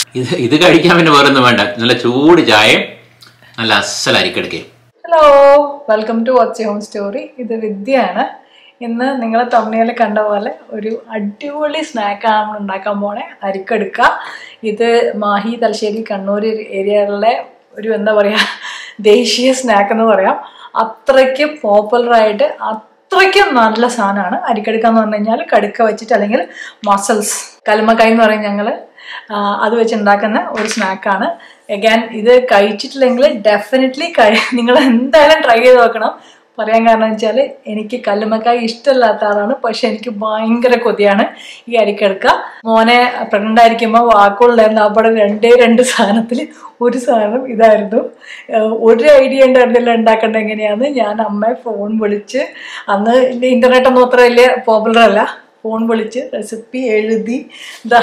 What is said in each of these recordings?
ഇത് ഇത് കഴിക്കാൻ പിന്നെ വേറൊന്നും വേണ്ട നല്ല ചൂട് ചായയും നല്ല അസൽ അരിക്കെടുക്കേ hello welcome to watch home story ഇത് വിദ്യയാണ് ഇന്ന് നിങ്ങൾ തമിഴിൽ കണ്ട പോലെ ഒരു അടിപൊളി സ്നാക്കാണ് നമ്മൾ ഉണ്ടാക്കാൻ പോണേ അരിക്കെടുക്ക ഇത് മാഹി തലശ്ശേരി കണ്ണൂർ ഏരിയകളിലെ ഒരു എന്താ പറയുക ദേശീയ സ്നാക്ക് എന്ന് പറയാം അത്രയ്ക്ക് പോപ്പുലറായിട്ട് അത്രയ്ക്കും നല്ല സാധനമാണ് അരിക്കെടുക്ക എന്ന് പറഞ്ഞു കഴിഞ്ഞാൽ കടുക്ക വെച്ചിട്ട് അല്ലെങ്കിൽ മസൽസ് കൽമക്കായി എന്ന് പറയും ഞങ്ങൾ അത് വെച്ച് ഉണ്ടാക്കുന്ന ഒരു സ്നാക്കാണ് അഗാൻ ഇത് കഴിച്ചിട്ടില്ലെങ്കിൽ ഡെഫിനറ്റ്ലി കഴി നിങ്ങൾ എന്തായാലും ട്രൈ ചെയ്ത് നോക്കണം പറയാൻ കാരണം വെച്ചാൽ എനിക്ക് കല്ലുമ്മക്കായി ഇഷ്ടമില്ലാത്ത ആളാണ് പക്ഷെ എനിക്ക് ഭയങ്കര കൊതിയാണ് ഈ അരിക്കെടുക്ക മോനെ പ്രഗ്നൻ്റ് ആയിരിക്കുമ്പോൾ വാക്കുകളുണ്ടായിരുന്നു അവിടെ രണ്ടേ രണ്ട് സാധനത്തിൽ ഒരു സാധനം ഇതായിരുന്നു ഏഹ് ഒരു ഐഡിയ ഉണ്ടായിരുന്നില്ല ഉണ്ടാക്കേണ്ടത് എങ്ങനെയാന്ന് ഞാൻ അമ്മയെ ഫോൺ വിളിച്ച് അന്ന് ഇന്റർനെറ്റ് ഒന്നും അത്ര വലിയ പോപ്പുലർ അല്ല ഫോൺ വിളിച്ച് റെസിപ്പി എഴുതി ഇതാ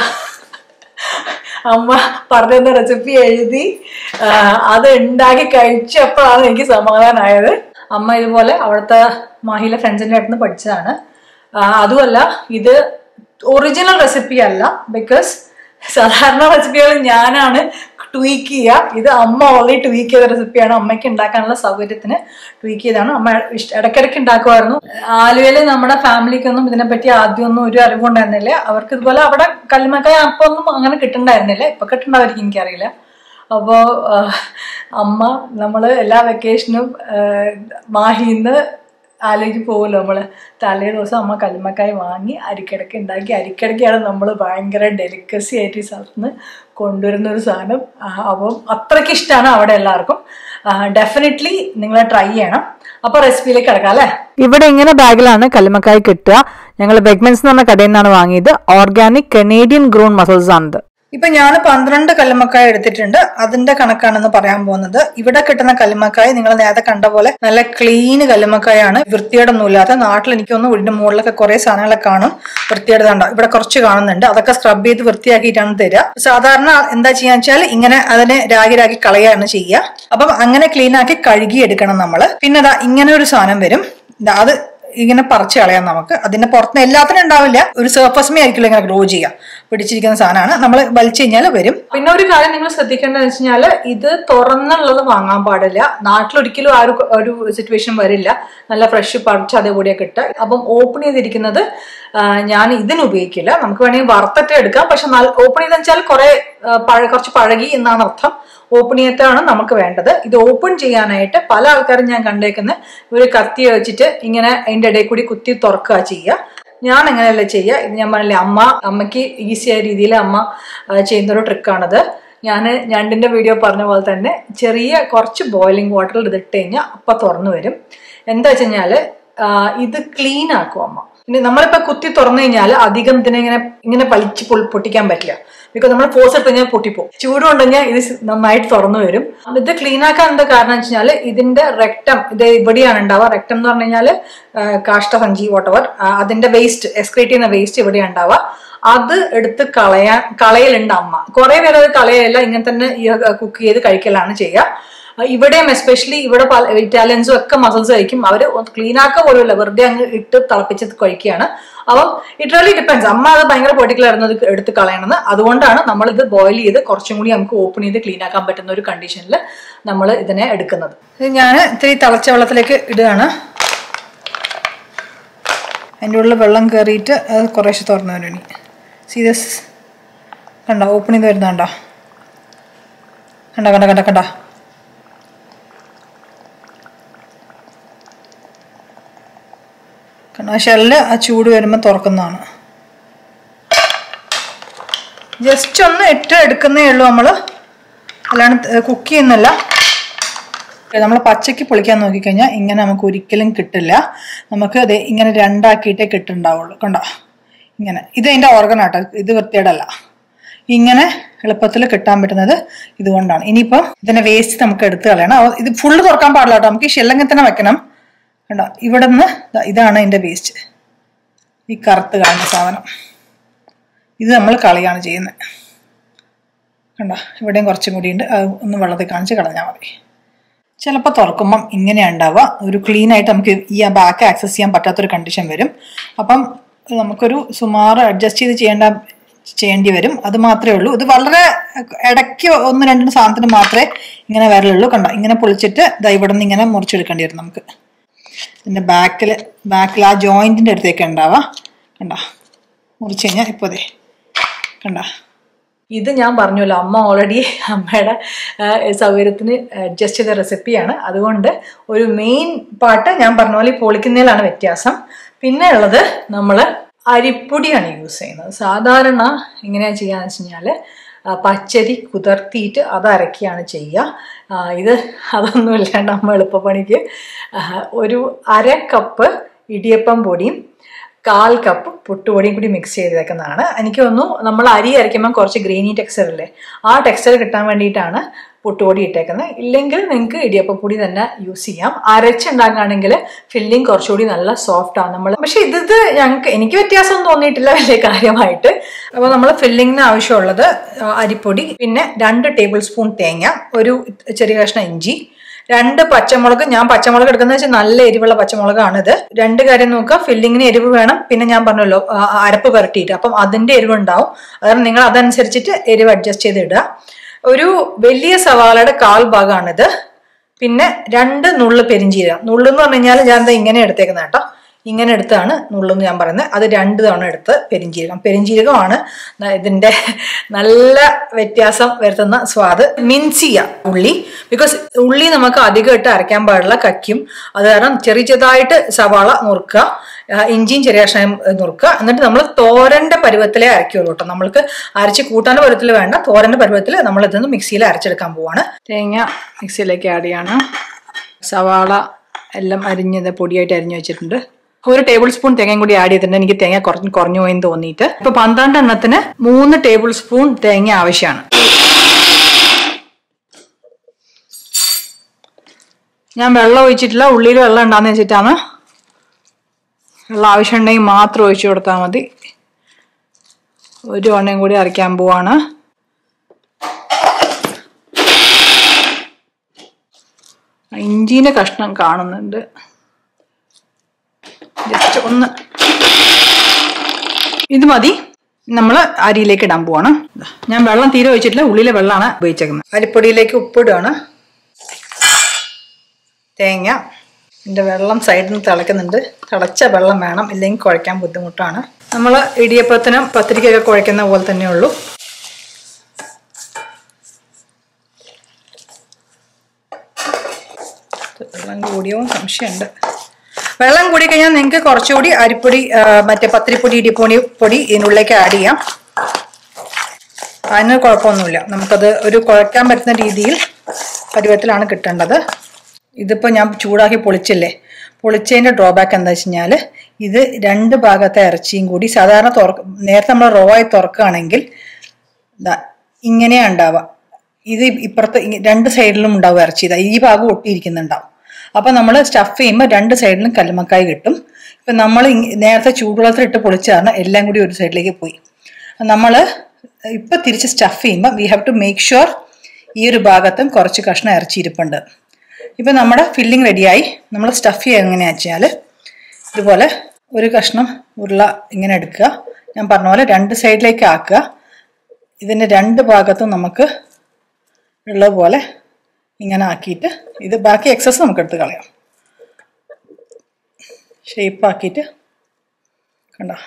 അമ്മ പറഞ്ഞ റെസിപ്പി എഴുതി ആ, അത് ഉണ്ടാക്കി കഴിച്ചപ്പോഴാണ് എനിക്ക് സമാധാനമായത് അമ്മ ഇതുപോലെ അവിടുത്തെ മാഹിയിലെ ഫ്രണ്ട്സിൻ്റെ അടുത്ത് നിന്ന് പഠിച്ചതാണ് ആ, അതുമല്ല ഇത് ഒറിജിനൽ റെസിപ്പി അല്ല ബിക്കോസ് സാധാരണ റെസിപ്പികൾ ഞാനാണ് ട്വീക്ക് ചെയ്യുക ഇത് അമ്മ ഓൾറെഡി ട്വീക്ക് ചെയ്ത റെസിപ്പിയാണ് അമ്മയ്ക്ക് ഉണ്ടാക്കാനുള്ള സൗകര്യത്തിന് ട്വീക്ക് ചെയ്താണ് അമ്മ ഇഷ്ട- ഇടയ്ക്കിടയ്ക്ക് ഉണ്ടാക്കുമായിരുന്നു ആലുവയിൽ നമ്മുടെ ഫാമിലിക്കൊന്നും ഇതിനെപ്പറ്റി ആദ്യമൊന്നും ഒരു അറിവുണ്ടായിരുന്നില്ല അവർക്ക് ഇതുപോലെ അവിടെ കല്ലുമക്കായ അപ്പൊന്നും അങ്ങനെ കിട്ടുന്നുണ്ടായിരുന്നില്ല ഇപ്പൊ കിട്ടുന്നുണ്ടായിരിക്കും എനിക്കറിയില്ല അപ്പോൾ അമ്മ നമ്മൾ എല്ലാ വെക്കേഷനും മാഹിന്ന് ആലേക്ക് പോകുമല്ലോ നമ്മൾ തലേ ദിവസം അമ്മ കല്ലുമ്മക്കായി വാങ്ങി അരിക്കിടയ്ക്ക് ഉണ്ടാക്കി അരിക്കിടയ്ക്കാണ് നമ്മൾ ഭയങ്കര ഡെലിക്കസി ആയിട്ട് ഈ സ്ഥലത്ത് നിന്ന് കൊണ്ടുവരുന്ന ഒരു സാധനം ആ, അപ്പം അത്രയ്ക്ക് ഇഷ്ടമാണ് അവിടെ എല്ലാവർക്കും ഡെഫിനറ്റ്ലി നിങ്ങൾ ട്രൈ ചെയ്യണം അപ്പൊ റെസിപ്പിയിലേക്ക് കിടക്കാം അല്ലേ ഇവിടെ ഇങ്ങനെ ബാഗിലാണ് കല്ലുമക്കായി കിട്ടുക ഞങ്ങൾ ബെഗ്മെൻസ് എന്ന് പറഞ്ഞ കടയിൽ നിന്നാണ് വാങ്ങിയത് ഓർഗാനിക് കനേഡിയൻ ഗ്രൂൺ മസൽസ് ആണിത് ഇപ്പൊ ഞാൻ പന്ത്രണ്ട് കല്ലുമ്മക്കായ എടുത്തിട്ടുണ്ട് അതിന്റെ കണക്കാണെന്ന് പറയാൻ പോകുന്നത് ഇവിടെ കിട്ടുന്ന കല്ലുമ്മക്കായ നിങ്ങൾ നേരത്തെ കണ്ട പോലെ നല്ല ക്ലീൻ കല്ലുമ്മക്കായാണ് വൃത്തിയോടൊന്നുമില്ലാത്ത നാട്ടിൽ എനിക്കൊന്നും വീടിന്റെ മുകളിലൊക്കെ കുറെ സാധനങ്ങളൊക്കെ കാണും വൃത്തിയുടെ കണ്ടോ ഇവിടെ കുറച്ച് കാണുന്നുണ്ട് അതൊക്കെ സ്ക്രബ് ചെയ്ത് വൃത്തിയാക്കിയിട്ടാണ് തരിക സാധാരണ എന്താ ചെയ്യാന്ന് വെച്ചാൽ ഇങ്ങനെ അതിനെ രാഗി രാഗി കളയാണ് ചെയ്യുക അപ്പം അങ്ങനെ ക്ലീൻ ആക്കി കഴുകി എടുക്കണം നമ്മള് പിന്നെ ദാ ഇങ്ങനെ ഒരു സാധനം വരും ദാ അത് ഇങ്ങനെ പറിച്ച് കളയാം നമുക്ക് അതിന്റെ പുറത്ത് എല്ലാത്തിനും ഉണ്ടാവില്ല ഒരു സർഫസ്മേ ആയിരിക്കില്ല ഇങ്ങനെ ഗ്രോ ചെയ്യുക പിടിച്ചിരിക്കുന്ന സാധനമാണ് നമ്മൾ വലിച്ചു കഴിഞ്ഞാൽ വരും പിന്നെ ഒരു കാര്യം നിങ്ങൾ ശ്രദ്ധിക്കേണ്ടതെന്ന് വെച്ച് കഴിഞ്ഞാൽ ഇത് തുറന്നുള്ളത് വാങ്ങാൻ പാടില്ല നാട്ടിലൊരിക്കലും ആ ഒരു ഒരു സിറ്റുവേഷൻ വരില്ല നല്ല ഫ്രഷ് പറിച്ച് അതേപടിയൊക്കെ കിട്ടുക അപ്പം ഓപ്പൺ ചെയ്തിരിക്കുന്നത് ആ, ഞാൻ ഇതിന് ഉപയോഗിക്കില്ല നമുക്ക് വേണമെങ്കിൽ വറുത്തിട്ട് എടുക്കാം പക്ഷെ ഓപ്പൺ ചെയ്തെന്ന് വെച്ചാൽ കുറെ ആ, പഴ കുറച്ച് പഴകി എന്നാണ് അർത്ഥം ഓപ്പൺ ചെയ്തിട്ടാണ് നമുക്ക് വേണ്ടത് ഇത് ഓപ്പൺ ചെയ്യാനായിട്ട് പല ആൾക്കാരും ഞാൻ കണ്ടേക്കുന്നത് ഒരു കത്തി വെച്ചിട്ട് ഇങ്ങനെ അതിന്റെ ഇടയിൽ കൂടി കുത്തി തുറക്കുക ചെയ്യുക ഞാൻ അങ്ങനെയല്ല ചെയ്യുക ഇത് ഞാൻ പറഞ്ഞില്ലേ അമ്മ അമ്മയ്ക്ക് ഈസിയായ രീതിയിൽ അമ്മ ആ, ചെയ്യുന്നൊരു ട്രിക്കാണത് ഞാൻ ഞണ്ടിന്റെ വീഡിയോ പറഞ്ഞ പോലെ തന്നെ ചെറിയ കുറച്ച് ബോയിലിംഗ് വാട്ടറിൽ ഇതിട്ട് കഴിഞ്ഞാൽ അപ്പം തുറന്നു വരും എന്താ വെച്ച് കഴിഞ്ഞാല് ആ, ഇത് ക്ലീൻ ആക്കും അമ്മ ഇനി നമ്മളിപ്പോ കുത്തി തുറന്നു കഴിഞ്ഞാൽ അധികം ഇതിനെ ഇങ്ങനെ ഇങ്ങനെ പലിച്ച് പൊൾ- പൊട്ടിക്കാൻ പറ്റില്ല ബിക്കോസ് നമ്മൾ ഫോഴ്സ് എടുത്ത് കഴിഞ്ഞാൽ പൊട്ടിപ്പോകും ചൂട് കൊണ്ട് കഴിഞ്ഞാൽ ഇത് സ് നന്നായിട്ട് തുറന്നു വരും ഇത് ക്ലീൻ ആക്കാൻ എന്താ കാരണം വെച്ച് കഴിഞ്ഞാൽ ഇതിന്റെ റെക്ടം ഇത് ഇവിടെയാണ് ഉണ്ടാവുക റെക്ടം എന്ന് പറഞ്ഞു കഴിഞ്ഞാൽ കാഷ്ടസഞ്ചി വോട്ടവർ അതിന്റെ വേസ്റ്റ് എക്സ്ക്രീറ്റ് ചെയ്യുന്ന വേസ്റ്റ് ഇവിടെയാണ് ഉണ്ടാവുക അത് എടുത്ത് കളയാൻ കളയലുണ്ട് അമ്മ കുറെ പേര് അത് കളയല്ല ഇങ്ങനെ തന്നെ കുക്ക് ചെയ്ത് കഴിക്കലാണ് ചെയ്യുക അഹ് ഇവിടെയും എസ്പെഷ്യലി ഇവിടെ പല ഇറ്റാലിയൻസും ഒക്കെ മസിൽസ് കഴിക്കും അവർ ക്ലീൻ ആക്കുക പോലുമില്ല വെറുതെ അങ്ങ് ഇട്ട് തിളപ്പിച്ച് കഴിക്കുകയാണ് അപ്പം ഇറ്റ് റിയലി ഡിപ്പെൻസ് അമ്മ അത് ഭയങ്കര പെർട്ടിക്കുലർ ആയിരുന്നു അത് എടുത്ത് കളയണമെന്ന് അതുകൊണ്ടാണ് നമ്മൾ ഇത് ബോയിൽ ചെയ്ത് കുറച്ചും കൂടി നമുക്ക് ഓപ്പൺ ചെയ്ത് ക്ലീൻ ആക്കാൻ പറ്റുന്ന ഒരു കണ്ടീഷനിൽ നമ്മൾ ഇതിനെ എടുക്കുന്നത് ഞാൻ ഇത്തിരി തിളച്ച വെള്ളത്തിലേക്ക് ഇടുകയാണ് അതിൻ്റെ ഉള്ളിൽ വെള്ളം കയറിയിട്ട് അത് കുറേശ്ശെ തുറന്നു വരും ഇനി സീരിയസ് കണ്ടോ ഓപ്പൺ ചെയ്ത് വരുന്ന കണ്ടോ കണ്ട കണ്ട കണ്ട കണ്ട കാരണം ആ ഷെല്ല് ആ ചൂട് വരുമ്പോൾ തുറക്കുന്നതാണ് ജസ്റ്റ് ഒന്ന് ഇട്ട് എടുക്കുന്നേ ഉള്ളൂ നമ്മൾ അല്ലാണ്ട് കുക്ക് ചെയ്യുന്നില്ല നമ്മൾ പച്ചയ്ക്ക് പൊളിക്കാൻ നോക്കിക്കഴിഞ്ഞാൽ ഇങ്ങനെ നമുക്ക് ഒരിക്കലും കിട്ടില്ല നമുക്ക് അത് ഇങ്ങനെ രണ്ടാക്കിയിട്ടേ കിട്ടുന്നുണ്ടാവുള്ളൂ കണ്ടോ ഇങ്ങനെ ഇത് അതിൻ്റെ ഓർഗൻ ആട്ടോ ഇത് വൃത്തിയേടല്ല ഇങ്ങനെ എളുപ്പത്തിൽ കിട്ടാൻ പറ്റുന്നത് ഇതുകൊണ്ടാണ് ഇനിയിപ്പം ഇതിന്റെ വേസ്റ്റ് നമുക്ക് എടുത്ത് കളയണം അവ- ഇത് ഫുള്ള് തുറക്കാൻ പാടില്ല കേട്ടോ നമുക്ക് ഈ ഷെല്ലങ്ങനെ തന്നെ വെക്കണം കണ്ടോ ഇവിടെ നിന്ന് ഇതാണ് അതിന്റെ വേസ്റ്റ് ഈ കറുത്ത് കാണുന്ന സാധനം ഇത് നമ്മൾ കളയാണ് ചെയ്യുന്നത് കണ്ടോ ഇവിടെയും കുറച്ചും കൂടി ഉണ്ട് അത് ഒന്ന് വെള്ളത്തിൽ കാണിച്ച് കളഞ്ഞാൽ മതി ചിലപ്പോൾ തുറക്കുമ്പം ഇങ്ങനെയാണ് ഉണ്ടാവുക ഒരു ക്ലീൻ ആയിട്ട് നമുക്ക് ഈ ബാക്ക് ആക്സസ് ചെയ്യാൻ പറ്റാത്തൊരു കണ്ടീഷൻ വരും അപ്പം നമുക്കൊരു സുമാറ് അഡ്ജസ്റ്റ് ചെയ്ത് ചെയ്യേണ്ട ചെയ്യേണ്ടി വരും അത് മാത്രമേ ഉള്ളൂ ഇത് വളരെ ഇടയ്ക്ക് ഒന്ന് രണ്ടിന് സാധനത്തിന് മാത്രമേ ഇങ്ങനെ വരലുള്ളൂ കണ്ടോ ഇങ്ങനെ പൊളിച്ചിട്ട് ദാ ഇവിടെ നിന്ന് ഇങ്ങനെ മുറിച്ചെടുക്കേണ്ടി വരും നമുക്ക് ഇതിൻ്റെ ബാക്കിൽ ബാക്കിൽ ആ ജോയിൻറ്റിൻ്റെ അടുത്തേക്ക് ഉണ്ടാവുക കണ്ടോ മുറിച്ച് കഴിഞ്ഞാൽ ഇപ്പോൾ ദേ കണ്ടോ ഇത് ഞാൻ പറഞ്ഞല്ലോ അമ്മ ഓൾറെഡി അമ്മയുടെ ആ, സൗകര്യത്തിന് അഡ്ജസ്റ്റ് ചെയ്ത റെസിപ്പിയാണ് അതുകൊണ്ട് ഒരു മെയിൻ പാർട്ട് ഞാൻ പറഞ്ഞ പോലെ ഈ പൊളിക്കുന്നതിലാണ് വ്യത്യാസം പിന്നെ ഉള്ളത് നമ്മൾ അരിപ്പൊടിയാണ് യൂസ് ചെയ്യുന്നത് സാധാരണ എങ്ങനെയാണ് ചെയ്യാന്ന് വെച്ച് കഴിഞ്ഞാൽ പച്ചരി കുതിർത്തിയിട്ട് അത് അരക്കുകയാണ് ചെയ്യുക ആ, ഇത് അതൊന്നും ഇല്ലാണ്ട് അമ്മ എളുപ്പപ്പണിക്ക് ആ, ഒരു അര കപ്പ് ഇടിയപ്പം പൊടിയും കാൽ കപ്പ് പുട്ടുപൊടിയും കൂടി മിക്സ് ചെയ്തേക്കുന്നതാണ് എനിക്ക് തോന്നുന്നു നമ്മൾ അരി അരയ്ക്കുമ്പോൾ കുറച്ച് ഗ്രീനി ടെക്സ്ചർ ഇല്ലേ ആ ടെക്സ്ചർ കിട്ടാൻ വേണ്ടിയിട്ടാണ് പുട്ടുപൊടി ഇട്ടേക്കുന്നത് ഇല്ലെങ്കിൽ നിങ്ങൾക്ക് ഇടിയപ്പപ്പൊടി തന്നെ യൂസ് ചെയ്യാം അരച്ചുണ്ടാക്കുകയാണെങ്കിൽ ഫില്ലിംഗ് കുറച്ചുകൂടി നല്ല സോഫ്റ്റ് ആണ് നമ്മൾ പക്ഷെ ഇത് ഇത് ഞങ്ങൾക്ക് എനിക്ക് വ്യത്യാസം തോന്നിയിട്ടില്ല വലിയ കാര്യമായിട്ട് അപ്പോൾ നമ്മൾ ഫില്ലിങ്ങിന് ആവശ്യമുള്ളത് ആ, അരിപ്പൊടി പിന്നെ രണ്ട് ടേബിൾ സ്പൂൺ തേങ്ങ ഒരു ചെറിയ കഷ്ണം ഇഞ്ചി രണ്ട് പച്ചമുളക് ഞാൻ പച്ചമുളക് എടുക്കുന്നത് വെച്ചാൽ നല്ല എരിവുള്ള പച്ചമുളകാണിത് രണ്ട് കാര്യം നോക്കുക ഫില്ലിങ്ങിന് എരിവ് വേണം പിന്നെ ഞാൻ പറഞ്ഞല്ലോ ആ, ആ, അരപ്പ് പുരട്ടിയിട്ട് അപ്പം അതിന്റെ എരിവ് ഉണ്ടാവും അതുകൊണ്ട് നിങ്ങൾ അതനുസരിച്ചിട്ട് എരിവ് അഡ്ജസ്റ്റ് ചെയ്ത് ഇടുക ഒരു വലിയ സവാളയുടെ കാൽ ഭാഗമാണിത് പിന്നെ രണ്ട് നുള്ള് പെരിഞ്ചീരകം നുള്ള് എന്ന് പറഞ്ഞു കഴിഞ്ഞാൽ ഞാൻ ദാ ഇങ്ങനെ എടുത്തേക്കുന്ന കേട്ടോ ഇങ്ങനെ എടുത്താണ് നുള്ളെന്ന് ഞാൻ പറയുന്നത് അത് രണ്ട് തവണ എടുത്ത് പെരിഞ്ചീരകം പെരിഞ്ചീരകമാണ് ന- ഇതിന്റെ നല്ല വ്യത്യാസം വരുത്തുന്ന സ്വാദ് മിൻസ് ചെയ്യുക ഉള്ളി ബിക്കോസ് ഉള്ളി നമുക്ക് അധികം ഇട്ട് അരയ്ക്കാൻ പാടില്ല കയ്ക്കും അത് കാരണം ചെറിയ ചെറുതായിട്ട് സവാള നുറുക്കുക ആ, ഇഞ്ചിയും ചെറിയ കഷ്ണം നുറുക്കുക എന്നിട്ട് നമ്മൾ തോരന്റെ പരുവത്തിലേ അരയ്ക്കുള്ളൂ കേട്ടോ നമ്മൾക്ക് അരച്ച് കൂട്ടാൻ്റെ പരുവത്തിൽ വേണ്ട തോരന്റെ പരുവത്തിൽ നമ്മൾ ഇതൊന്ന് മിക്സിയിൽ അരച്ചെടുക്കാൻ പോവാണ് തേങ്ങ മിക്സിയിലേക്ക് ആഡ് ചെയ്യാണ് സവാള എല്ലാം അരിഞ്ഞത് പൊടിയായിട്ട് അരിഞ്ഞു വെച്ചിട്ടുണ്ട് ഒരു ടേബിൾ സ്പൂൺ തേങ്ങയും കൂടി ആഡ് ചെയ്തിട്ടുണ്ട് എനിക്ക് തേങ്ങ കുറഞ്ഞു കുറഞ്ഞു പോയെന്ന് തോന്നിയിട്ട് ഇപ്പൊ പന്ത്രണ്ട് എണ്ണത്തിന് മൂന്ന് ടേബിൾ സ്പൂൺ തേങ്ങ ആവശ്യമാണ് ഞാൻ വെള്ളം ഒഴിച്ചിട്ടില്ല ഉള്ളിയിൽ വെള്ളം ഉണ്ടാന്ന് വെച്ചിട്ടാണ് വെള്ളം ആവശ്യമുണ്ടെങ്കിൽ മാത്രം ഒഴിച്ചു കൊടുത്താൽ മതി ഒരു എണ്ണയും കൂടി അരയ്ക്കാൻ പോവാണ് ഇഞ്ചിന്റെ കഷ്ണം കാണുന്നുണ്ട് ജസ്റ്റ് ഒന്ന് ഇത് മതി നമ്മൾ അരിയിലേക്ക് ഇടാൻ പോവാണ് ഞാൻ വെള്ളം തീരെ ഒഴിച്ചിട്ടില്ല ഉള്ളിലെ വെള്ളമാണ് ഉപയോഗിച്ചേക്കുന്നത് അരിപ്പൊടിയിലേക്ക് ഉപ്പിടുകയാണ് തേങ്ങ ഇതിൻ്റെ വെള്ളം സൈഡിൽ നിന്ന് തിളയ്ക്കുന്നുണ്ട് തിളച്ച വെള്ളം വേണം ഇല്ലെങ്കിൽ കുഴയ്ക്കാൻ ബുദ്ധിമുട്ടാണ് നമ്മൾ ഇടിയപ്പത്തിനും പത്തിരിക്കൊക്കെ കുഴയ്ക്കുന്ന പോലെ തന്നെ ഉള്ളൂ വെള്ളം കൂടിയോ സംശയമുണ്ട് വെള്ളം കൂടി കഴിഞ്ഞാൽ നിങ്ങൾക്ക് കുറച്ചുകൂടി അരിപ്പൊടി ആ, മറ്റേ പത്തിരിപ്പൊടി ഇടിപ്പൊടി പൊടി ഇതിനുള്ളിലേക്ക് ആഡ് ചെയ്യാം അതിന് കുഴപ്പമൊന്നുമില്ല നമുക്കത് ഒരു കുഴക്കാൻ പറ്റുന്ന രീതിയിൽ പരുവത്തിലാണ് കിട്ടേണ്ടത് ഇതിപ്പോൾ ഞാൻ ചൂടാക്കി പൊളിച്ചില്ലേ പൊളിച്ചതിൻ്റെ ഡ്രോബാക്ക് എന്താ വെച്ച് കഴിഞ്ഞാൽ ഇത് രണ്ട് ഭാഗത്തെ ഇറച്ചിയും കൂടി സാധാരണ തുറക്ക നേരത്തെ നമ്മൾ റോ ആയി തുറക്കുകയാണെങ്കിൽ ദാ ഇങ്ങനെയാണ് ഉണ്ടാവുക ഇത് ഇപ്പുറത്ത് ഇങ്ങ- രണ്ട് സൈഡിലും ഉണ്ടാവും ഇറച്ചി ഇതാ ഈ ഭാഗം ഒട്ടിയിരിക്കുന്നുണ്ടാവും അപ്പൊ നമ്മൾ സ്റ്റഫ് ചെയ്യുമ്പോൾ രണ്ട് സൈഡിലും കല്ലുമക്കായി കിട്ടും ഇപ്പൊ നമ്മൾ നേരത്തെ ചൂടുവെള്ളത്തിലിട്ട് പൊളിച്ച കാരണം എല്ലാം കൂടി ഒരു സൈഡിലേക്ക് പോയി നമ്മൾ ഇപ്പൊ തിരിച്ച് സ്റ്റഫ് ചെയ്യുമ്പോൾ we have to make sure ഈ ഒരു ഭാഗത്തും കുറച്ച് കഷ്ണം ഇറച്ചി ഇരിപ്പുണ്ട് ഇപ്പൊ നമ്മുടെ ഫില്ലിംഗ് റെഡിയായി നമ്മൾ സ്റ്റഫ് ചെയ്യുക എങ്ങനെയാ വെച്ചാൽ ഇതുപോലെ ഒരു കഷ്ണം ഉരുള ഇങ്ങനെ എടുക്കുക ഞാൻ പറഞ്ഞ പോലെ രണ്ട് സൈഡിലേക്ക് ആക്കുക ഇതിൻ്റെ രണ്ട് ഭാഗത്തും നമുക്ക് ഉള്ളതുപോലെ ഇങ്ങനെ ആക്കിയിട്ട് ഇത് ബാക്കി എക്സസ് നമുക്ക് എടുത്ത് കളയാം ഷേപ്പ് ആക്കിയിട്ട് കണ്ടോ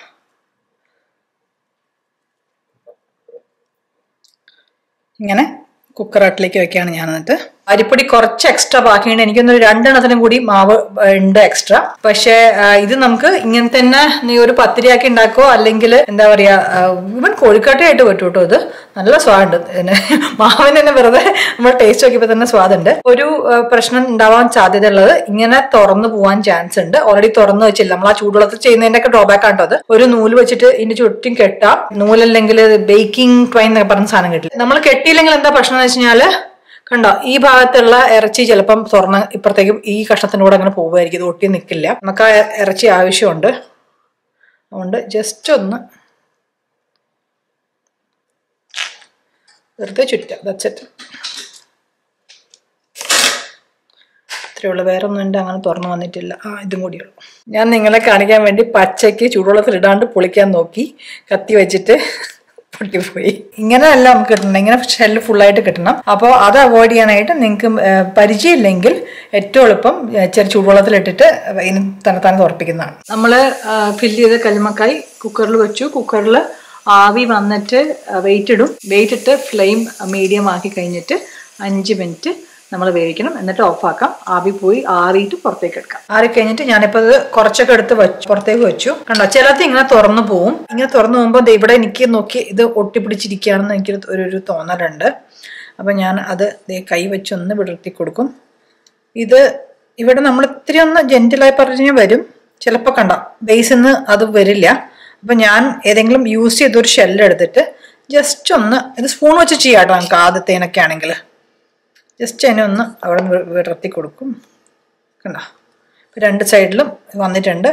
ഇങ്ങനെ കുക്കറാട്ടിലേക്ക് വെക്കുകയാണ് ഞാൻ എന്നിട്ട് അരിപ്പൊടി കുറച്ച് എക്സ്ട്രാ ബാക്കിയുണ്ട് എനിക്കൊന്നൊരു രണ്ടെണ്ണത്തിനും കൂടി മാവ് ഉണ്ട് എക്സ്ട്രാ പക്ഷേ ആ, ഇത് നമുക്ക് ഇങ്ങനെ തന്നെ നീ ഒരു പത്തിരിയാക്കി ഉണ്ടാക്കോ അല്ലെങ്കിൽ എന്താ പറയാ ഇവൻ കോഴിക്കാട്ടയായിട്ട് പറ്റും കേട്ടോ ഇത് നല്ല സ്വാദുണ്ട് ഇതിന് മാവിന് തന്നെ വെറുതെ നമ്മൾ ടേസ്റ്റ് നോക്കിയപ്പോൾ തന്നെ സ്വാദുണ്ട് ഒരു ആ, പ്രശ്നം ഉണ്ടാവാൻ സാധ്യതയുള്ളത് ഇങ്ങനെ തുറന്നു പോവാൻ ചാൻസ് ഉണ്ട് ഓൾറെഡി തുറന്നു വെച്ചില്ല നമ്മൾ ആ ചൂടുവെള്ളത്തിൽ ചെയ്യുന്നതിന്റെ ഒക്കെ ഡ്രോബാക്ക് ആട്ടോ അത് ഒരു നൂല് വെച്ചിട്ട് ഇതിന്റെ ചുറ്റും കെട്ടാം നൂലല്ലെങ്കിൽ ബേക്കിംഗ് ട്വൈൻ എന്നൊക്കെ പറഞ്ഞ സാധനം കിട്ടില്ല നമ്മൾ കെട്ടിയില്ലെങ്കിൽ എന്താ പ്രശ്നം എന്ന് വെച്ച് കഴിഞ്ഞാല് കണ്ടോ ഈ ഭാഗത്തുള്ള ഇറച്ചി ചിലപ്പം തുറന്ന് ഇപ്പുറത്തേക്കും ഈ കഷ്ണത്തിൻ്റെ കൂടെ അങ്ങനെ പോവുമായിരിക്കും ഇത് ഒട്ടി നിൽക്കില്ല നമുക്ക് ആ ഇറച്ചി ആവശ്യമുണ്ട് അതുകൊണ്ട് ജസ്റ്റ് ഒന്ന് വെറുതെ ചുറ്റാം ദച്ചിട്ട് ഇത്രയുള്ളൂ വേറെ ഒന്നും എൻ്റെ അങ്ങനെ തുറന്നു വന്നിട്ടില്ല ആ ഇതും കൂടിയുള്ളൂ ഞാൻ നിങ്ങളെ കാണിക്കാൻ വേണ്ടി പച്ചയ്ക്ക് ചൂടുവെള്ളത്തിൽ ഇടാണ്ട് പൊളിക്കാൻ നോക്കി കത്തി വെച്ചിട്ട് പൊട്ടിപ്പോയി ഇങ്ങനെയല്ല നമുക്ക് കിട്ടണം ഇങ്ങനെ ഷെല്ല് ഫുള്ളായിട്ട് കിട്ടണം അപ്പോൾ അത് അവോയ്ഡ് ചെയ്യാനായിട്ട് നിങ്ങൾക്ക് പരിചയമില്ലെങ്കിൽ ഏറ്റവും എളുപ്പം ഏ, ചെറു ചൂടുവെള്ളത്തിലിട്ടിട്ട് ഇനി തന്നെ തന്നെ തുറപ്പിക്കുന്നതാണ് നമ്മൾ ഫില്ല് ചെയ്ത കല്ലുമക്കായി കുക്കറിൽ വെച്ചു കുക്കറിൽ ആവി വന്നിട്ട് വെയിറ്റ് ഇടും വെയിറ്റ് ഇട്ട് ഫ്ലെയിം മീഡിയം ആക്കി കഴിഞ്ഞിട്ട് അഞ്ച് മിനിറ്റ് നമ്മൾ വേവിക്കണം എന്നിട്ട് ഓഫാക്കാം ആവി പോയി ആറിയിട്ട് പുറത്തേക്ക് എടുക്കാം ആറി കഴിഞ്ഞിട്ട് ഞാനിപ്പോൾ ഇത് കുറച്ചൊക്കെ എടുത്ത് വെച്ചു പുറത്തേക്ക് വെച്ചു കണ്ടോ ചിലത് ഇങ്ങനെ തുറന്നു പോവും ഇങ്ങനെ തുറന്നു പോകുമ്പോൾ ദേ ഇവിടെ എനിക്ക് നോക്കി ഇത് ഒട്ടിപ്പിടിച്ചിരിക്കുകയാണെന്ന് എനിക്ക് ഒരു ഒരു തോന്നലുണ്ട് അപ്പം ഞാൻ അത് ദേ കൈ വെച്ചൊന്ന് വിടർത്തി കൊടുക്കും ഇത് ഇവിടെ നമ്മൾ ഇത്തിരി ഒന്ന് ജെന്റിലായി പറഞ്ഞു വരും ചിലപ്പോൾ കണ്ട ബേസിൽ നിന്ന് അത് വരില്ല അപ്പം ഞാൻ ഏതെങ്കിലും യൂസ് ചെയ്തൊരു ഷെല്ല് എടുത്തിട്ട് ജസ്റ്റ് ഒന്ന് ഇത് സ്പൂൺ വെച്ച് ചെയ്യാം കേട്ടോ നമുക്ക് ആദ്യത്തേനൊക്കെ ആണെങ്കിൽ ജസ്റ്റ് അതിനെ ഒന്ന് അവിടെ നിന്ന് വി- വിടർത്തി കൊടുക്കും കണ്ട ഇപ്പം രണ്ട് സൈഡിലും വന്നിട്ടുണ്ട്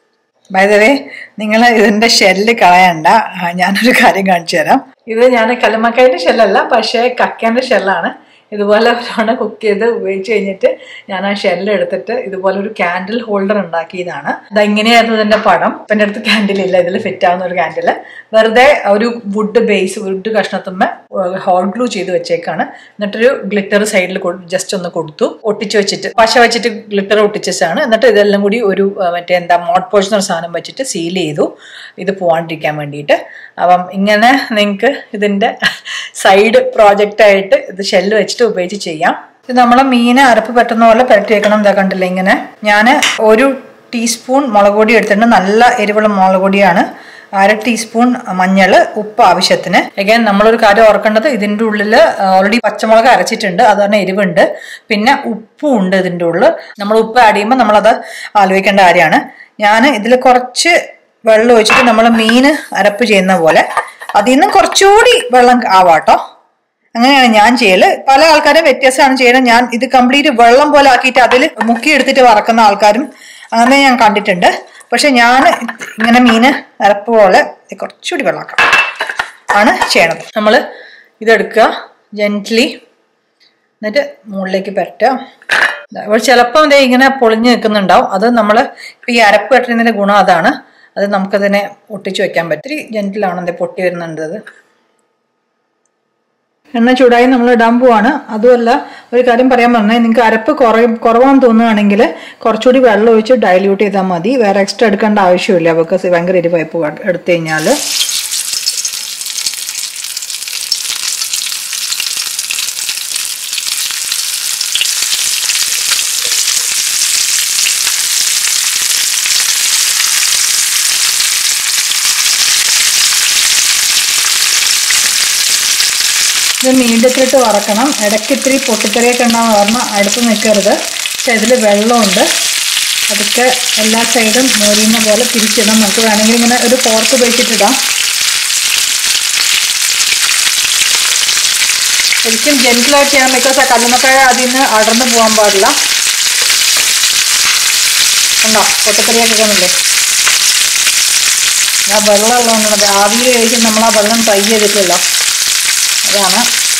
വേ നിങ്ങൾ ഇതിന്റെ ഷെല്ല് കളയണ്ട ആ, ഞാനൊരു കാര്യം കാണിച്ചു തരാം ഇത് ഞാൻ കല്ലുമക്കായുടെ ഷെല്ലല്ല പക്ഷേ കക്കേന്റെ ഷെല്ലാണ് ഇതുപോലെ ഒരാണ് കുക്ക് ചെയ്ത് ഉപയോഗിച്ച് കഴിഞ്ഞിട്ട് ഞാൻ ആ ഷെല്ല് എടുത്തിട്ട് ഇതുപോലെ ഒരു ക്യാൻഡിൽ ഹോൾഡർ ഉണ്ടാക്കിയതാണ് ഇതെങ്ങനെയായിരുന്നു ഇതിന്റെ പടം ഇപ്പം എൻ്റെ അടുത്ത് ക്യാൻഡിൽ ഇല്ല ഇതിൽ ഫിറ്റ് ആവുന്ന ഒരു ക്യാൻഡിൽ വെറുതെ ഒരു വുഡ് ബേസ് വുഡ് കഷ്ണത്തുമ്മ ഹോട്ട് ഗ്ലൂ ചെയ്ത് വെച്ചേക്കാണ് എന്നിട്ടൊരു ഗ്ലിറ്റർ സൈഡിൽ ജസ്റ്റ് ഒന്ന് കൊടുത്തു ഒട്ടിച്ച് വെച്ചിട്ട് പശ വെച്ചിട്ട് ഗ്ലിറ്റർ ഒട്ടിച്ചാണ് എന്നിട്ട് ഇതെല്ലാം കൂടി ഒരു ആ, മറ്റേ എന്താ മോട്ട് പോഷൻ സാധനം വെച്ചിട്ട് സീൽ ചെയ്തു ഇത് പോവാണ്ടിരിക്കാൻ വേണ്ടിയിട്ട് അപ്പം ഇങ്ങനെ നിങ്ങൾക്ക് ഇതിൻ്റെ സൈഡ് പ്രോജക്റ്റ് ആയിട്ട് ഇത് ഷെല്ല് വെച്ചിട്ട് ഉപയോഗിച്ച് ചെയ്യാം ഇത് നമ്മളെ മീനെ അരപ്പ് പറ്റുന്ന പോലെ പുരട്ടി വെക്കണം എന്താ കണ്ടില്ല ഇങ്ങനെ ഞാൻ ഒരു ടീസ്പൂൺ മുളക് പൊടി എടുത്തിട്ടുണ്ട് നല്ല എരിവുള്ള മുളക് പൊടിയാണ് അര ടീസ്പൂൺ മഞ്ഞൾ ഉപ്പ് ആവശ്യത്തിന് അഗൈൻ നമ്മളൊരു കാര്യം ഓർക്കേണ്ടത് ഇതിൻ്റെ ഉള്ളിൽ ഓൾറെഡി പച്ചമുളക് അരച്ചിട്ടുണ്ട് അത് തന്നെ എരിവുണ്ട് പിന്നെ ഉപ്പും ഉണ്ട് ഇതിൻ്റെ ഉള്ളിൽ നമ്മൾ ഉപ്പ് ആഡ് ചെയ്യുമ്പോൾ നമ്മളത് ആലോചിക്കേണ്ട കാര്യമാണ് ഞാൻ ഇതിൽ കുറച്ച് വെള്ളം ഒഴിച്ചിട്ട് നമ്മൾ മീൻ അരപ്പ് ചെയ്യുന്ന പോലെ അതിൽ നിന്നും കുറച്ചുകൂടി വെള്ളം ആവാട്ടോ അങ്ങനെയാണ് ഞാൻ ചെയ്യല് പല ആൾക്കാരും വ്യത്യാസമാണ് ചെയ്യുന്നത് ഞാൻ ഇത് കംപ്ലീറ്റ് വെള്ളം പോലെ ആക്കിയിട്ട് അതിൽ മുക്കി എടുത്തിട്ട് വറക്കുന്ന ആൾക്കാരും അങ്ങനെ ഞാൻ കണ്ടിട്ടുണ്ട് പക്ഷെ ഞാൻ ഇങ്ങനെ മീന് അരപ്പ് പോലെ കുറച്ചുകൂടി വെള്ളമാക്കാം ആണ് ചെയ്യണത് നമ്മൾ ഇതെടുക്കുക ജെന്റ്ലി എന്നിട്ട് മുകളിലേക്ക് പരട്ടുക അപ്പോൾ ചിലപ്പം ദേ ഇങ്ങനെ പൊളിഞ്ഞ് നിൽക്കുന്നുണ്ടാവും അത് നമ്മൾ ഇപ്പം ഈ അരപ്പ് കെട്ടുന്നതിൻ്റെ ഗുണം അതാണ് അത് നമുക്കതിനെ ഒട്ടിച്ച് വെക്കാൻ പറ്റും ഇത്തിരി ജെന്റിലാണ് ദേ പൊട്ടി വരുന്നുണ്ട് അത് എണ്ണ ചൂടായി നമ്മൾ ഇടാൻ പോവാണ് അതുമല്ല ഒരു കാര്യം പറയാൻ പറഞ്ഞാൽ നിങ്ങൾക്ക് അരപ്പ് കുറ കുറവാന്ന് തോന്നുകയാണെങ്കിൽ കുറച്ചുകൂടി വെള്ളം ഒഴിച്ച് ഡൈല്യൂട്ട് ചെയ്താൽ മതി വേറെ എക്സ്ട്രാ എടുക്കേണ്ട ആവശ്യമില്ല ബിക്കോസ് ഭയങ്കര എരിവായ്പ എടുത്തു കഴിഞ്ഞാൽ ഇത് മീഡിയത്തിലിട്ട് വറക്കണം ഇടയ്ക്ക് ഇത്തിരി പൊട്ടിത്തെറിയൊക്കെ ഉണ്ടാകുന്ന കാരണം അടുത്ത് നിൽക്കരുത് പക്ഷെ ഇതിൽ വെള്ളമുണ്ട് അതൊക്കെ എല്ലാ സൈഡും മോരിയുന്ന പോലെ തിരിച്ചിടാം നമുക്ക് വേണമെങ്കിൽ ഇങ്ങനെ ഒരു ഫോർക്ക് ഉപയോഗിച്ചിട്ടിടാം ശരിക്കും ജെന്റിലായിട്ട് ചെയ്യണം ബിക്കോസ് ആ കല്ലുമക്കായ അതിൽ നിന്ന് അടർന്നു പോകാൻ പാടില്ല ഉണ്ടോ പൊട്ടിത്തെറിയൊക്കെ കാണുന്നില്ലേ ആ വെള്ളം ഉള്ളതുകൊണ്ട് ആവിയിൽ കഴിക്കും നമ്മൾ ആ വെള്ളം ട്രൈ ചെയ്തിട്ടില്ലല്ലോ അതാണ്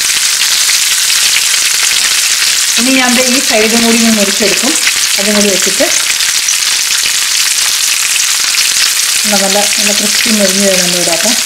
ഇനി ഞാൻ ദേ ഈ സൈഡും കൂടി ഞാൻ മുറിച്ചെടുക്കും അതും കൂടി വെച്ചിട്ട് എന്നാ നല്ല നല്ല ക്രിസ്പി മുറിഞ്ഞ് വരുന്നുണ്ട് ഇവിടെ അപ്പം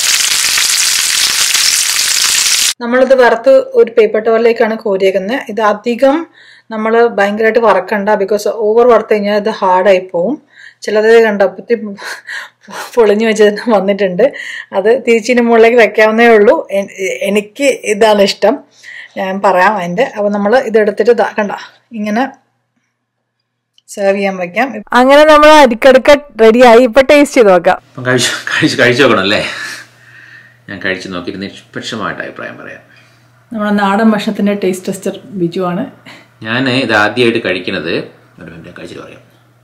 നമ്മളിത് വറുത്ത് ഒരു പേപ്പർ ടവലിലേക്കാണ് കോരിയേക്കുന്നത് ഇത് അധികം നമ്മൾ ഭയങ്കരമായിട്ട് വറക്കണ്ട ബിക്കോസ് ഓവർ വറുത്ത് കഴിഞ്ഞാൽ ഇത് ഹാർഡായി പോവും ചിലത് കണ്ടപ്പത്തി പൊളിഞ്ഞു വെച്ച് വന്നിട്ടുണ്ട് അത് തിരിച്ചിന് മുകളിലേക്ക് വെക്കാവുന്നേ ഉള്ളൂ എ- എനിക്ക് ഇതാണ് ഇഷ്ടം ഞാൻ പറയാം അതിൻ്റെ അപ്പോൾ നമ്മൾ ഇതെടുത്തിട്ട് ദാ കണ്ട ഇങ്ങനെ സെർവ് ചെയ്യാൻ വയ്ക്കാം അങ്ങനെ നമ്മൾ അരിക്കടുക്ക റെഡിയായി ഇപ്പൊ ടേസ്റ്റ് ചെയ്ത് നോക്കാം അപ്പം കഴിച്ചു കഴിച്ച് കഴിച്ചു നോക്കണം അല്ലേ ഞാൻ കഴിച്ചു നോക്കിയിട്ട് നിഷ്പക്ഷമായിട്ട് അഭിപ്രായം പറയാം നമ്മുടെ നാടൻ ഭക്ഷണത്തിൻ്റെ ടേസ്റ്റ് ടെസ്റ്റർ ബിജു ആണ് ഞാൻ ഇത് ആദ്യമായിട്ട് കഴിക്കുന്നത് ഒരു മിനിറ്റ് കഴിച്ചിട്ട് പറയാം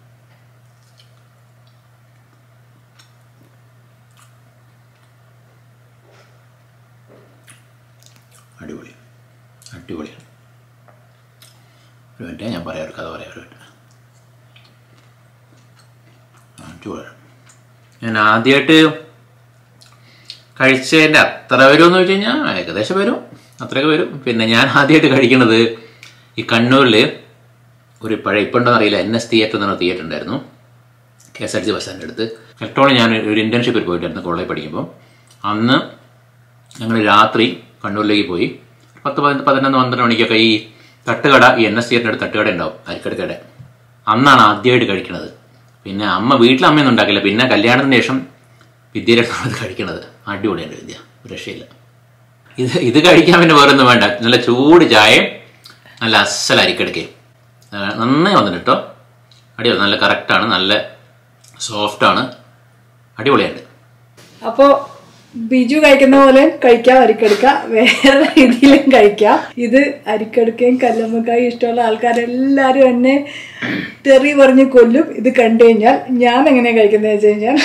അടിപൊളി അടിപൊളിയാണ് ഒരു മിനിറ്റ് ഞാൻ പറയാം ഒരു കഥ പറയാം ഒരു മിനിറ്റ് അടിപൊളിയാണ് ഞാൻ ആദ്യമായിട്ട് കഴിച്ചതിൻ്റെ അത്ര വരുമെന്ന് വെച്ച് കഴിഞ്ഞാൽ ഏകദേശം വരും അത്രയൊക്കെ വരും പിന്നെ ഞാൻ ആദ്യമായിട്ട് കഴിക്കുന്നത് ഈ കണ്ണൂരിൽ ഒരു പഴയ ഇപ്പം ഉണ്ടോ അറിയില്ല എൻ എസ് തിയേറ്റർ എന്ന് പറഞ്ഞ തിയേറ്റർ ഉണ്ടായിരുന്നു K S R T C bus സ്റ്റാൻഡിൻ്റെ അടുത്ത് ഇലക്ട്രോണിക് ഞാൻ ഒരു ഇന്റേൺഷിപ്പിൽ പോയിട്ടായിരുന്നു കോളേജിൽ പഠിക്കുമ്പോൾ അന്ന് ഞങ്ങൾ രാത്രി കണ്ണൂരിലേക്ക് പോയി പത്ത് പതിനൊന്ന് പതിനൊന്ന് പന്ത്രണ്ട് മണിക്കൊക്കെ ഈ തട്ടുകട ഈ എൻ എസ് സിയുടെ അടുത്ത് തട്ടുകട ഉണ്ടാവും അരിക്കടക്കട അന്നാണ് ആദ്യമായിട്ട് കഴിക്കണത് പിന്നെ അമ്മ വീട്ടിൽ അമ്മയൊന്നും ഉണ്ടാക്കില്ല പിന്നെ കല്യാണത്തിന് ശേഷം വിദ്യയിലാണ് കഴിക്കണത് അടിപൊളിയുണ്ട് വിദ്യ ഒരു രക്ഷയില്ല ഇത് ഇത് കഴിക്കാൻ പിന്നെ വേറെ ഒന്നും വേണ്ട നല്ല ചൂട് ചായയും നല്ല അസൽ അരിക്കെടുക്കുകയും നന്നായി വന്നിട്ട് കേട്ടോ അടിപൊളി നല്ല കറക്റ്റാണ് നല്ല സോഫ്റ്റാണ് അടിപൊളിയുണ്ട് അപ്പോ ബിജു കഴിക്കുന്ന പോലെ കഴിക്കാം അരിക്കെടുക്ക വേറെ രീതിയിലും കഴിക്കാം ഇത് അരിക്കെടുക്കയും കല്ലമ്മക്കായും ഇഷ്ടമുള്ള ആൾക്കാരെല്ലാരും എന്നെ തെറി പറഞ്ഞ് കൊല്ലും ഇത് കണ്ടു കഴിഞ്ഞാൽ ഞാൻ എങ്ങനെ കഴിക്കുന്നത് വെച്ച് കഴിഞ്ഞാൽ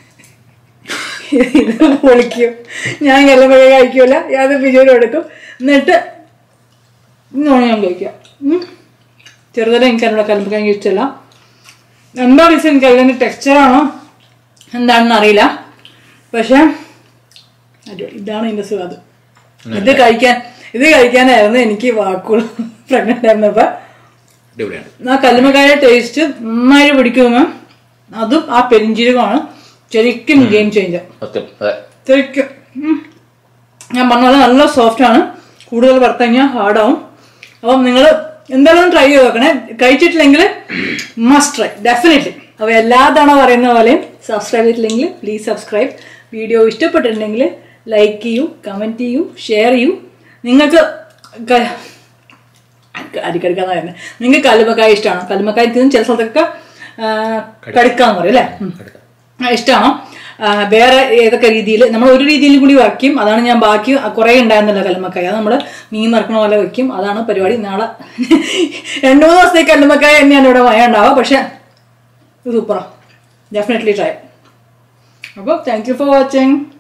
ഇത് പൊളിക്കും ഞാൻ കല്ലമ്മക്ക കഴിക്കൂല ഞാൻ ബിജുവിനും എടുക്കും എന്നിട്ട് ഇന്നാണ് ഞാൻ കഴിക്കുക ഉം. ചെറുതല എനിക്ക് എന്നോട് കല്ലമ്മക്ക എനിക്ക് ഇഷ്ടമല്ല എന്താ റീസൺ എനിക്ക് അതിൻ്റെ ടെക്സ്ചറാണോ എന്താണെന്ന് അറിയില്ല പക്ഷെ അടിപൊളി ഇതാണ് ഇതിന്റെ സ്വാദ് ഇത് കഴിക്കാൻ ഇത് കഴിക്കാനായിരുന്നു എനിക്ക് വാക്കുകൾ പ്രഗ്നന്റ് ആയിരുന്നപ്പോ അടിപൊളിയാണ് ആ കല്ലുമക്കായ ടേസ്റ്റ് നന്നായിട്ട് പിടിക്കുമെന്ന് അതും ആ പെരിഞ്ചീരകമാണ് ശരിക്കും ഗെയിം ചേഞ്ചർ സത്യം അതെ ശരിക്കും ഉം. ഞാൻ പറഞ്ഞ പോലെ നല്ല സോഫ്റ്റ് ആണ് കൂടുതൽ വറുത്ത് കഴിഞ്ഞാൽ ഹാർഡാവും അപ്പം നിങ്ങൾ എന്തായാലും ട്രൈ ചെയ്ത് നോക്കണേ കഴിച്ചിട്ടില്ലെങ്കിൽ മസ്റ്റ് ട്രൈ ഡെഫിനറ്റ്ലി അപ്പോൾ എല്ലാ തവണ പറയുന്ന പോലെ സബ്സ്ക്രൈബ് ചെയ്തിട്ടില്ലെങ്കിൽ പ്ലീസ് സബ്സ്ക്രൈബ് വീഡിയോ ഇഷ്ടപ്പെട്ടിട്ടുണ്ടെങ്കിൽ ലൈക്ക് ചെയ്യൂ കമൻറ്റ് ചെയ്യൂ ഷെയർ ചെയ്യൂ നിങ്ങൾക്ക് ക- അരിക്കടിക്കാന്ന് പറയുന്നത് നിങ്ങൾക്ക് കല്ലുമക്കായ ഇഷ്ടമാണോ കല്ലുമക്കായ തിന്നും ചില സ്ഥലത്തൊക്കെ ആ, കടുക്കാന്ന് പറയും അല്ലേ ഉം. ആ, ഇഷ്ടമാണോ ആ, വേറെ ഏതൊക്കെ രീതിയിൽ നമ്മൾ ഒരു രീതിയിൽ കൂടി വയ്ക്കും അതാണ് ഞാൻ ബാക്കി കുറേ ഉണ്ടായിരുന്നില്ല കല്ലുമക്കായ അത് നമ്മൾ മീൻ വറക്കണ പോലെ വെക്കും അതാണ് പരിപാടി നാളെ രണ്ടു മൂന്ന് ദിവസത്തേക്ക് കല്ലുമക്കായ തന്നെയാണ് ഇവിടെ മഴ ഉണ്ടാവുക പക്ഷെ സൂപ്പറാണ് ഡെഫിനറ്റ്ലി ട്രൈ അപ്പോൾ താങ്ക് യു ഫോർ വാച്ചിങ്